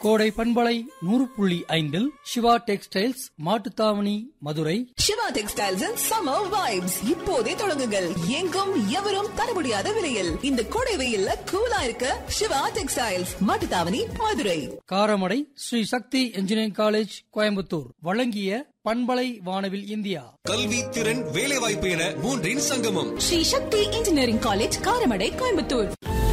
கோடை பண்பலை நூறு புள்ளி ஐந்தில் Siva textiles Mattuthavani Madurai Siva textiles and summer vibes இப்போதே தொடங்குங்கள் எங்கும் எவரும் தர முடியாத விலையில் இந்த கோடை வெயில்ல கூலா இருக்க Siva textiles Mattuthavani Madurai Karamadai Sri Sakthi engineering college Coimbatore வழங்கிய பண்பலை வானவில் இந்தியா கல்வி திறன் வேலைவாய்ப்பு என மூன்றின் சங்கமம் ஸ்ரீ சக்தி இன்ஜினியரிங் காலேஜ் காரமடை கோயம்புத்தூர்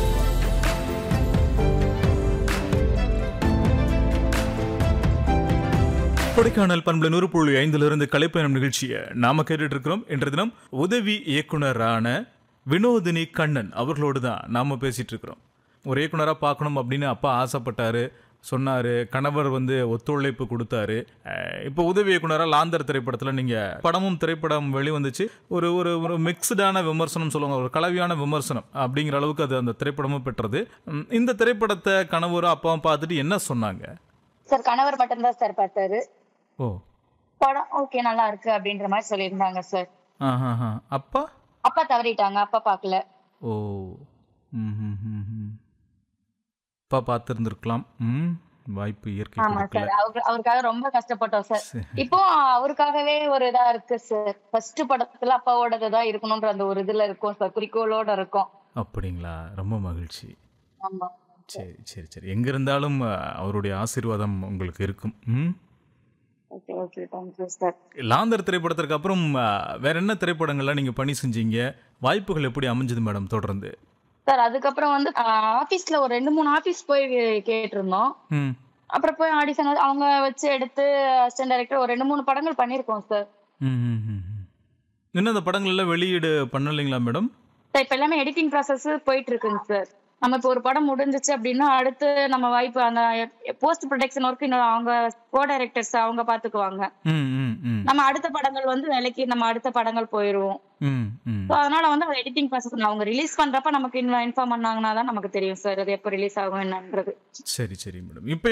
கொடைக்கானல் பண்புல நூறு புள்ளி ஐந்திலிருந்து கலைப்பயணம் நிகழ்ச்சியை நாம கேட்டுட்டு இருக்கிறோம் இன்று தினம் உதவி இயக்குனரான வினோதினி கண்ணன் அவர்களோடு தான் நாம பேசிட்டு இருக்கிறோம் ஒரு இயக்குனரா பார்க்கணும் அப்படின்னு அப்பா ஆசைப்பட்டாரு சொன்னாரு கணவர் வந்து ஒத்துழைப்பு கொடுத்தாரு அஹ் இப்போ உதவி இயக்குனரா லாந்தர் திரைப்படத்துல நீங்க படமும் திரைப்படம் வெளிவந்துச்சு ஒரு ஒரு ஒரு மிக்ஸ்டான விமர்சனம் சொல்லுவாங்க ஒரு கலவையான விமர்சனம் அப்படிங்கிற அளவுக்கு அது அந்த திரைப்படமும் பெற்றது உம், இந்த திரைப்படத்தை கணவரும் அப்பாவும் பார்த்துட்டு என்ன சொன்னாங்க சார் கணவர் மட்டும்தான் சார் பார்த்தாரு ஓ படம் ஓகே நல்லா இருக்கு அப்படின்ற மாதிரி சொல்லியிருந்தாங்க சார் ஆஹா அப்பா அப்பா தவறிட்டாங்க அப்பா பார்க்கல ஓ ம் ம், ம், ம். அப்பா பார்த்துருந்துருக்கலாம் ம் வாய்ப்பு இயற்கை ஆமா சார் கொடுக்கல அவரு அவருக்காக ரொம்ப கஷ்டப்பட்டோம் சார் சரி. இப்போ அவருக்காகவே ஒரு இதா இருக்கு சார் ஃபர்ஸ்ட் படத்துல அப்பாவோடது தான் இருக்கணும்ன்ற அந்த ஒரு இதுல இருக்கும் சார் குறிக்கோளோட இருக்கும் அப்படிங்களா ரொம்ப மகிழ்ச்சி ஆமா சரி சரி சரி எங்க இருந்தாலும் அஹ், அவருடைய ஆசீர்வாதம் உங்களுக்கு இருக்கும் ம் okay okay thank you sir Laandhar திரைப்படத்திற்கு அப்புறம் அஹ், வேற என்ன திரைப்படங்கள்லாம் நீங்க பணி செஞ்சீங்க வாய்ப்புகள் எப்படி அமைஞ்சது மேடம் தொடர்ந்து சார் அதுக்கப்புறம் வந்து ஆபீஸ்ல ஒரு ரெண்டு மூணு ஆபீஸ் போய் கேட்டிருந்தோம் ம் அப்புறம் போய் ஆடிஷன் அவங்க வச்சு எடுத்து அசிஸ்டன்ட் டைரக்டர் ஒரு ரெண்டு மூணு படங்கள் பண்ணியிருக்கோம் சார் ம் ம், ம், ம். இன்னும் அந்த படங்கள் எல்லாம் வெளியீடு பண்ணலைங்களா மேடம் சார் இப்ப எல்லாமே எடிட்டிங் ப்ராசஸ் போயிட்டு இருக்குங்க சார் நம்ம இப்போ ஒரு படம் முடிஞ்சிச்சு அப்படின்னா அடுத்து நம்ம வாய்ப்பு அந்த போஸ்ட் ப்ரொடக்ஷன் ஒர்க் இன்னும் அவங்க கோ டைரக்டர்ஸ் அவங்க பாத்துக்குவாங்க ம் ம் ம் நம்ம அடுத்த படங்கள் வந்து வேலைக்கு நம்ம அடுத்த படங்கள் போயிருவோம் ம் ம் ஸோ அதனால வந்து அந்த எடிட்டிங் ப்ராசஸ் அவங்க ரிலீஸ் பண்றப்ப நமக்கு இன்ஃபார்ம் பண்ணாங்கன்னா தான் நமக்கு தெரியும் சார் அது எப்போ ரிலீஸ் ஆகும் என்னன்றது சரி சரி மேடம் இப்போ